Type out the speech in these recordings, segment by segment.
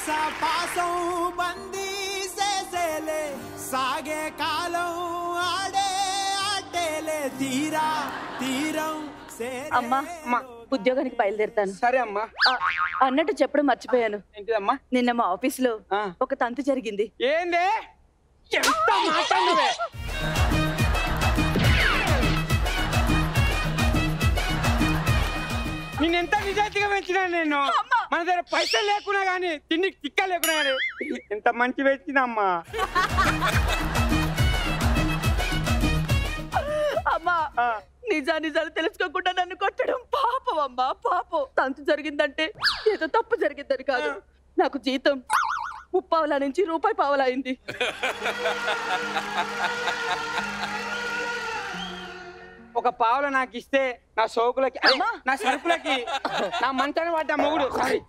ఆశా పాసం బందీ చేసేలే సాగే కాలం ఆడే ఆటేలే తీరా తీరం అమ్మా ఉద్యోగానికి బయలుదేరుతాను సరే అమ్మా ఆ, అన్నట్టు చెప్పడం మర్చిపోయాను ఏంటిదమ్మా నిన్న మా ఆఫీస్ లో ఆ. ఒక తంతు జరిగింది ఏంది ఎంత మాట్లాడినవే నేను ఎంత నిజాయితీగా పెంచినా నేను మన దగ్గర పైసలు లేకున్నా గానీ తిండికి తిక్క లేకున్నా గానీ ఎంత మంచి పెంచినమ్మా అమ్మా నిజా నిజాలు తెలుసుకోకుండా నన్ను కొట్టడం పాపం అమ్మా పాపం తంతు జరిగిందంటే ఏదో తప్పు జరిగిందని కాదు నాకు జీతం ముప్పావలా నుంచి రూపాయి పావలా అయింది ఒక పావులు నాకు ఇస్తే నా సోకులకి అదే, అమ్మా. నా సరుకులకి నా మంచాన్ని పడ్డ మొగుడు సారీ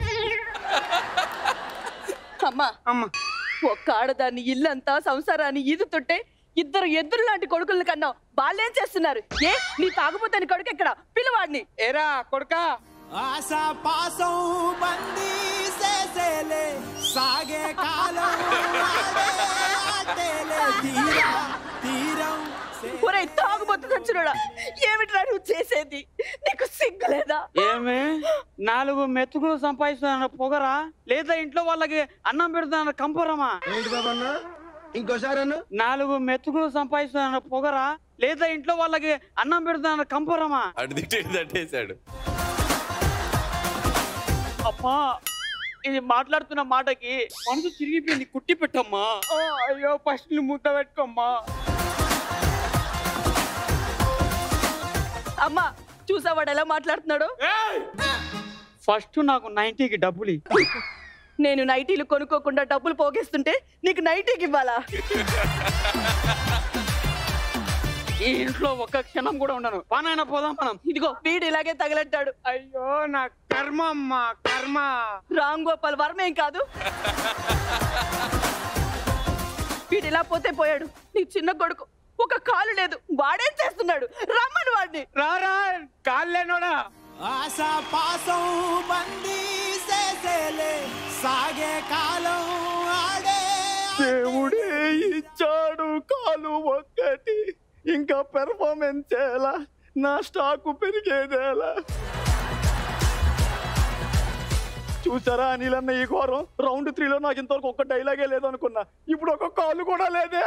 అమ్మా అమ్మ ఒక్క ఆడదాన్ని ఇల్లంతా సంసారాన్ని ఈదుతుంటే ఇద్దరు ఎద్దురు లాంటి కొడుకులను కన్నా వాళ్ళేం చేస్తున్నారు ఏ నీ తాగుపోతాని కొడుకు ఎక్కడ పిల్లవాడిని ఏరా కొడుకా ఆశా పాసం బందీ చేసేలే సాగే కాలం ఆడే ఆటేలే తీరా తీరం ఒరే తాగుబోతు చచ్చుడా ఏమిట్రా నువ్వు చేసేది నీకు సిగ్గు లేదా ఏమే నాలుగు మెతుకులు సంపాదిస్తున్న పొగరా లేదా ఇంట్లో వాళ్ళకి అన్నం పెడుతున్న కంపరమా ఏంటి బాబన్నా ఇంకోసారి అన్న నాలుగు మెతుకులు సంపాదిస్తున్న పొగరా లేదా ఇంట్లో వాళ్ళకి అన్నం పెడుతున్న కంపరమా అటు తిట్టి తట్టేశాడు అమ్మా ఇది మాట్లాడుతున్న మాటకి మనసు తిరిగిపోయింది కుట్టి పెట్టమ్మా ఓ, అయ్యో ఫస్ట్ మూత పెట్టుకోమ్మా అమ్మా చూసావాడు ఎలా మాట్లాడుతున్నాడు ఫస్ట్ నాకు నైన్టీకి డబ్బులు ఇ. నేను నైటీలు కొనుక్కోకుండా డబ్బులు పోగేస్తుంటే నీకు నైటీకి ఇవ్వాలా ఈ ఇంట్లో ఒక్క క్షణం కూడా ఉండను పనైనా పోదాం మనం ఇదిగో వీడు ఇలాగే తగలట్టాడు అయ్యో నా కర్మ అమ్మా కర్మ రామ్ గోపాల్ వర్మేం కాదు వీడు ఇలా పోతే పోయాడు నీ చిన్న కొడుకు ఒక కాలు లేదు వాడేం చేస్తున్నాడు రమ్మను వాడిని రారా కాళ్ళేనోడా ఆశా పాసం బందీ చేసేలే సాగే కాలం ఆడే దేవుడే ఇచ్చాడు కాలు ఒక్కటి ఇంకా పెర్ఫార్మెన్స్ చేయాలా నా స్టాకు పెరిగేదేలా చూసారా అనిల్ అన్న ఈ ఘోరం రౌండ్ త్రీలో నాకు ఇంతవరకు ఒక్క డైలాగే లేదనుకున్నా ఇప్పుడు ఒక కాలు కూడా లేదే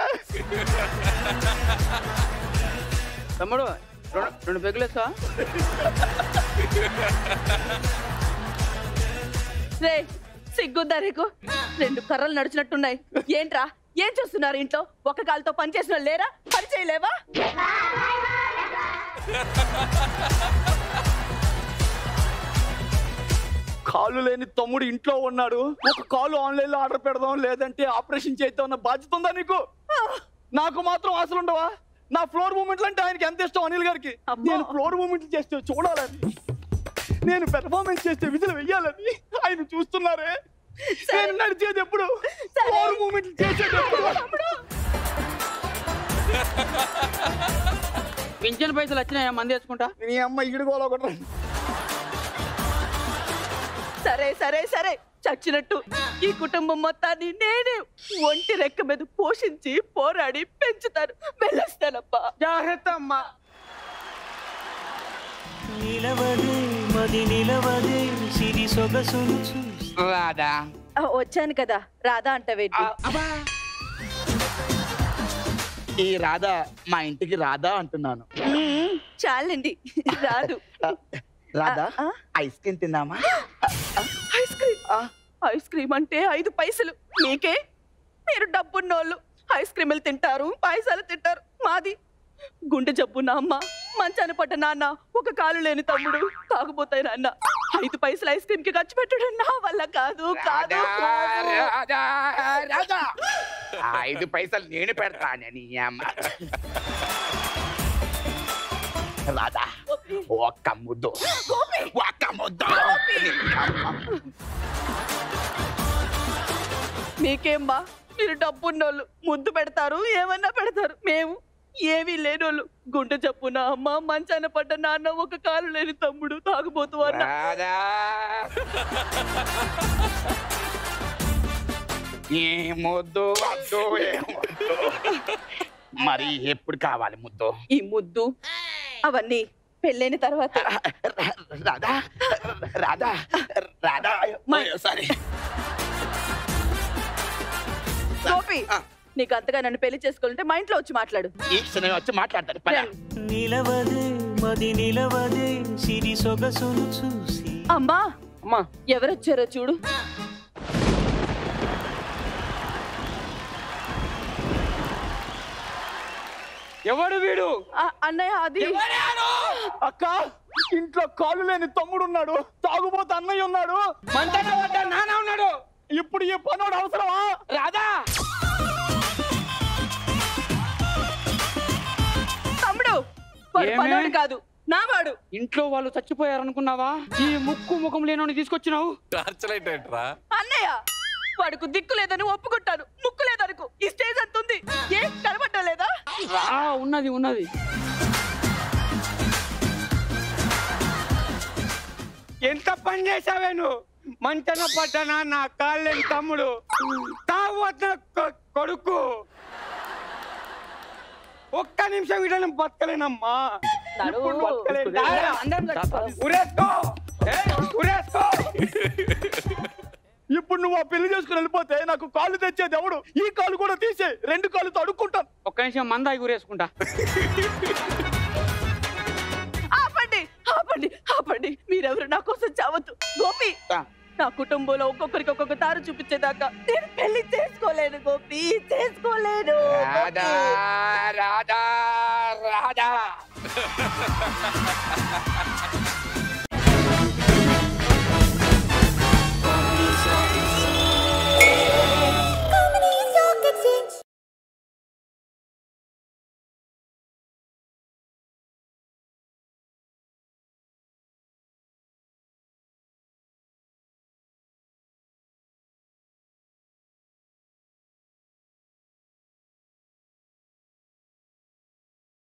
తమ్ముడు రెండు రెండు పెగులేసా రే సిగ్గుందా నీకు రెండు కర్రలు నడిచినట్టున్నాయి ఏంట్రా ఏం చూస్తున్నారు ఇంట్లో ఒక కాలుతో పని చేసిన వాళ్ళు లేరా పని చేయలేవా కాలు లేని తమ్ముడు ఇంట్లో ఉన్నాడు ఒక కాలు ఆన్లైన్ లో ఆర్డర్ పెడదాం లేదంటే ఆపరేషన్ చేద్దాం అన్న బాధ్యత ఉందా నీకు నాకు మాత్రం ఆశలు ఉండవా నా ఫ్లోర్ మూమెంట్లు అంటే ఆయనకి ఎంత ఇష్టం అనిల్ గారికి అబ్బా. నేను ఫ్లోర్ మూమెంట్లు చేస్తే చూడాలని నేను పెర్ఫార్మెన్స్ చేస్తే విధులు వెయ్యాలని ఆయన చూస్తున్నారే నేను నడిచేది ఎప్పుడు సరే. ఫ్లోర్ మూమెంట్లు చేసేది ఎప్పుడు పింఛన్ పైసలు వచ్చినాయా మంది వేసుకుంటా నీ అమ్మ ఇడుకోవాలి ఒకటి సరే సరే సరే చచ్చినట్టు ఈ కుటుంబం మొత్తాన్ని నేనే ఒంటి రెక్క మీద పోషించి పోరాడి పెంచుతాను వెళ్ళొస్తానప్పా జాగ్రత్త అమ్మా నిలవదే మది నిలవదే సిరి సొగసును చూసి రాదా ఆ, వచ్చాను కదా రాధా అంటవేంటి ఈ రాధా మా ఇంటికి రాధా అంటున్నాను మ్మ్, చాలండి రాదు రాధా ఆ, ఆ. ఐస్ క్రీమ్ తిందామా ఐస్ క్రీమ్ ఐస్ క్రీమ్ అంటే ఐదు పైసలు మీకే మీరు డబ్బున్నోళ్ళు ఐస్ క్రీములు తింటారు పాయసాలు తింటారు మాది గుండె జబ్బు నా అమ్మ మంచాన పడ్డ నాన్న ఒక కాలు లేని తమ్ముడు తాగుపోతాయి నాన్న ఐదు పైసలు ఐస్ క్రీమ్ కి ఖర్చు పెట్టడం నా వల్ల కాదు కాదు కాదు. రాజా రాజా ఆ ఐదు పైసలు నేను పెడతానని అమ్మ రాజా ఒక్క ముద్దు ఒక్క ముద్దు నీ అమ్మ. మీకేం బా మీరు డబ్బున్నోళ్ళు ముద్దు పెడతారు ఏమన్నా పెడతారు మేము ఏమీ లేనోళ్ళు గుండె జబ్బున అమ్మ మంచాన పడ్డ నాన్న ఒక కాలు లేని తమ్ముడు తాగుబోతూ అన్న రాజా ఏ ముద్దు వద్దు ఏ ముద్దు. మరి ఎప్పుడు కావాలి ముద్దు ఈ ముద్దు అవన్నీ పెళ్ళైన తర్వాత రాధా రాధా రాధా మై- సరే గోపి నీకు అంతగా నన్ను పెళ్లి చేసుకోవాలంటే మా ఇంట్లో వచ్చి మాట్లాడు ఈ క్షణం వచ్చి మాట్లాడతాను పద. రండి. నిలవదే మది నిలవదే సిరి సొగసును చూసి అమ్మా అమ్మా ఎవరొచ్చారో చూడు ఎవడు వీడు ఆ, అన్నయ్య అది అక్క ఇంట్లో కాలు లేని తమ్ముడు ఉన్నాడు తాగుబోతు అన్నయ్య ఉన్నాడు మంతట పడ్డ నాన్న ఉన్నాడు ఇప్పుడు ఈ పనోడు అవసరమా రాధా తమ్ముడు వాడు ఏమే? పనోడు కాదు నా వాడు ఇంట్లో వాళ్ళు చచ్చిపోయారు అనుకున్నావా ఈ ముక్కు ముఖం లేనోని తీసుకొచ్చినావు టార్చ్ లైట్ ఏంట్రా అన్నయ్య వాడుకు దిక్కు లేదని ఒప్పుకుంటాను ముక్కు లేదనుకు ఈ స్టేజ్ అంత ఉంది ఏ కనబడ్డా లేదా రా ఉన్నది ఉన్నది ఎంత పని చేసావే నువ్వు మంచన పడ్డానా నా కాళ్ళని తమ్ముడు తావత్ కొడుకు ఒక్క నిమిషం వీడని బతకలేనమ్మా నడు. ఇప్పుడు బతకలేను. దా, అందరం చచ్చిపోదాం. ఉరేసుకో ఏయ్, ఉరేసుకో ఇప్పుడు నువ్వు ఆ పెళ్లి చేసుకుని వెళ్ళిపోతే నాకు కాళ్ళు తెచ్చేది ఎవడు ఈ కాలు కూడా తీసే రెండు కాళ్ళతో అడుక్కుంటాను ఒక్క నిమిషం మందాయి ఊరేసుకుంటా ఆపండి ఆపండి ఆపండి మీరెవరు నా కోసం చావద్దు గోపి ఆ. నా కుటుంబంలో ఒక్కొక్కరికి ఒక్కొక్క దారి చూపించేదాకా నేను పెళ్లి చేసుకోలేను గోపి చేసుకోలేను రాధా గోపి. రాధా రాధా